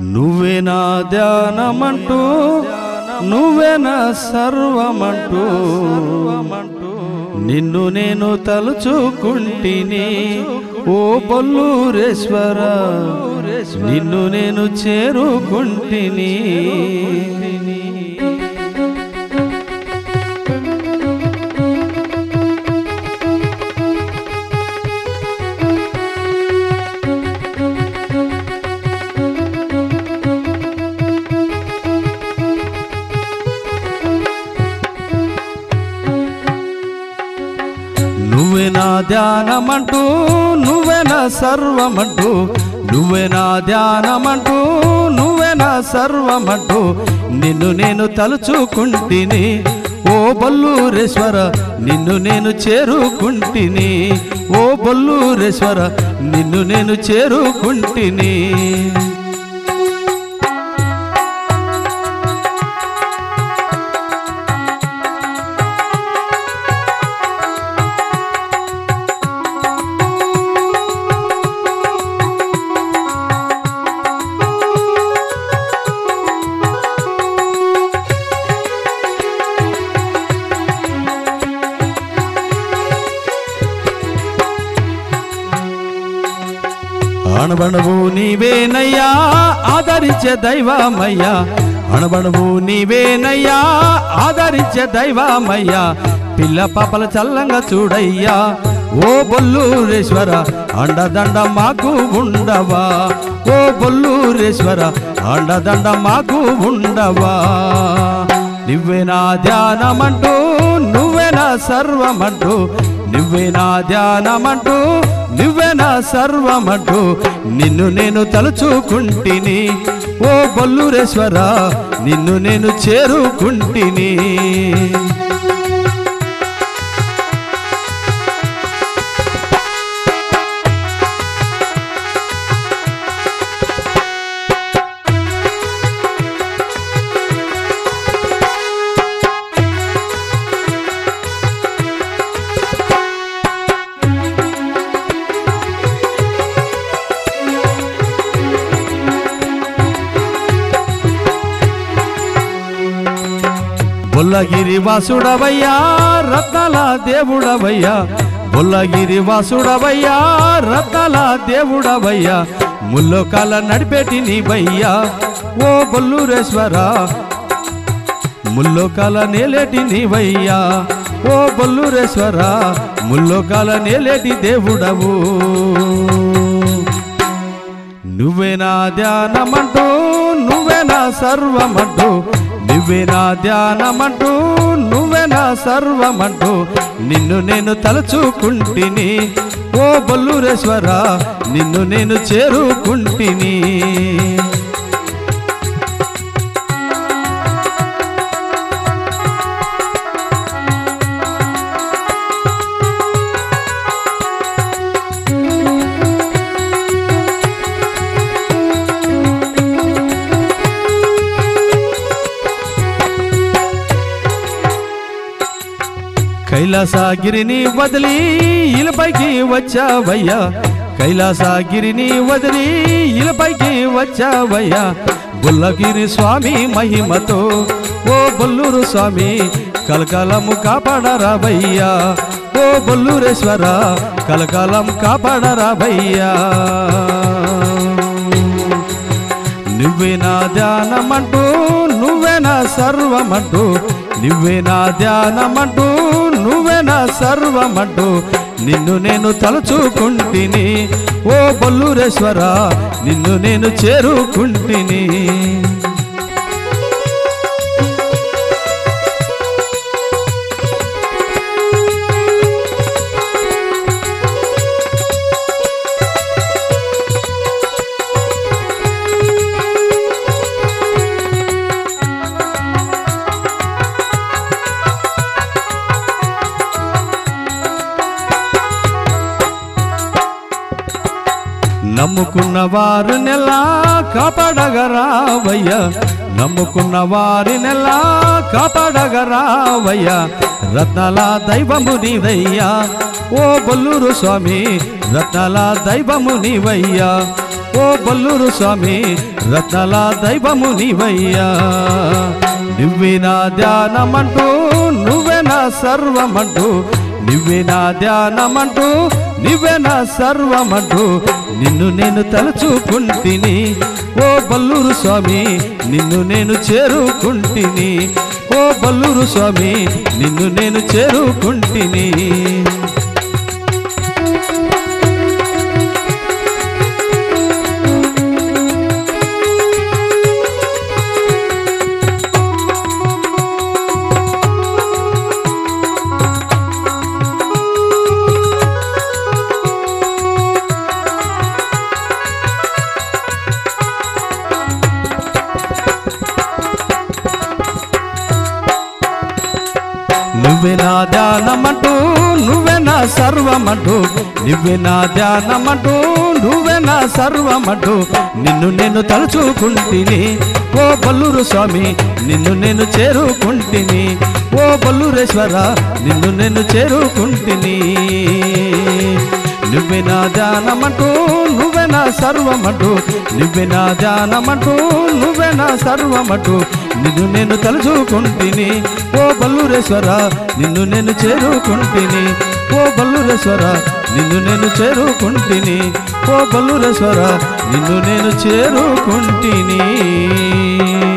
నువ్వే నా ధ్యానమంటూ నువ్వే నా సర్వమంటూ నిన్ను నేను తలుచుకుంటిని ఓ బొల్లూరేశ్వర నిన్ను నేను చేరుకుంటిని నువ్వే నా ధ్యానమంటూ నువ్వే నా సర్వమంటూ నువ్వే నా ధ్యానమంటూ నువ్వే నా సర్వమంటూ నిన్ను నేను తలుచుకుంటిని ఓ బొల్లూరేశ్వర నిన్ను నేను చేరుకుంటిని ఓ బొల్లూరేశ్వర నిన్ను నేను చేరుకుంటిని అణబణవు నీవేనయ్యా ఆదరించే దైవమయ్యా అణబణవు నీవేనయ్యా ఆదరించే దైవమయ్యా పిల్ల పాపల చల్లంగా చూడయ్యా ఓ బొల్లూరేశ్వర అండదండ మాకు ఉండవా ఓ బొల్లూరేశ్వర అండదండ మాకు ఉండవా నువ్వే నా ధ్యానమంటూ నువ్వే నా సర్వమంటూ నువ్వే నా ధ్యానమంటూ నువ్వే నా సర్వమంటూ నిన్ను నేను తలుచుకుంటిని ఓ బొల్లూరేశ్వర నిన్ను నేను చేరుకుంటిని బొల్లగిరి వాసుడవయ్యా రత్నాల దేవుడవయ్యా బొల్లగిరి వాసుడవయ్యా రత్నాల దేవుడవయ్యా ముల్లోకాల నడిపేటి నీవయ్యా ఓ బొల్లూరేశ్వర ముల్లోకాల నేలేటి నీవయ్యా ఓ బొల్లూరేశ్వర ముల్లోకాల నేలేటి దేవుడవు నువ్వే నా ధ్యానమంటూ నువ్వే నా సర్వమంటూ నువ్వే నా ధ్యానమంటూ నువ్వే నా సర్వమంటూ నిన్ను నేను తలుచుకుంటిని ఓ బొల్లూరేశ్వర నిన్ను నేను చేరుకుంటిని కైలాసగిరిని వదిలి ఇలపైకి వచ్చావయ్యా కైలాసగిరిని వదిలి ఇలపైకి వచ్చావయ్యా బుల్లగిరి స్వామి మహిమతో ఓ బొల్లూరు స్వామి కలకాలము కాపాడరావయ్యా ఓ బొల్లూరేశ్వర కలకాలం కాపాడరావయ్యా నువ్వే నా ధ్యానమంటూ నువ్వే నా సర్వమంటూ నువ్వే నా ధ్యానమంటూ నువ్వే నా సర్వమంటూ నిన్ను నేను తలుచుకుంటిని ఓ బొల్లూరేశ్వర నిన్ను నేను చేరుకుంటిని నమ్ముకున్న వారు నెలా కాపాడగరావయ్యా నమ్ముకున్న వారి నెలా కాపాడగరావయ్యా రత్నాల దైవము నీవయ్యా ఓ బొల్లూరు స్వామి రత్నాల దైవము నీవయ్యా ఓ బల్లూరు స్వామి రత్నాల దైవము నీవయ్యా నువ్వే నా ధ్యానమంటూ నువ్వే నా సర్వమంటూ నువ్వే నా ధ్యానమంటూ నువ్వే నా సర్వమంటూ నిన్ను నేను తలుచుకుంటిని ఓ బల్లూరు స్వామి నిన్ను నేను చేరుకుంటిని ఓ బల్లూరు స్వామి నిన్ను నేను చేరుకుంటిని నువ్వే నా ధ్యానమంటూ నువ్వే నా సర్వమంటూ నువ్వే నా ధ్యానమంటూ నువ్వే నా సర్వమంటూ నిన్ను నేను తలుచుకుంటిని ఓ బల్లూరు స్వామి నిన్ను నేను చేరుకుంటిని ఓ బల్లూరేశ్వర నిన్ను నేను చేరుకుంటిని నువ్వే నా ధ్యానమంటూ నువ్వే నా సర్వమంటూ నువ్వే నా ధ్యానమంటూ నువ్వే నా సర్వమంటూ నిన్ను నేను తలుచుకుంటిని ఓ బల్లూరేశ్వర నిన్ను నేను చేరుకుంటిని ఓ బల్లూరేశ్వర నిన్ను నేను చేరుకుంటిని ఓ బల్లూరేశ్వర నిన్ను నేను చేరుకుంటిని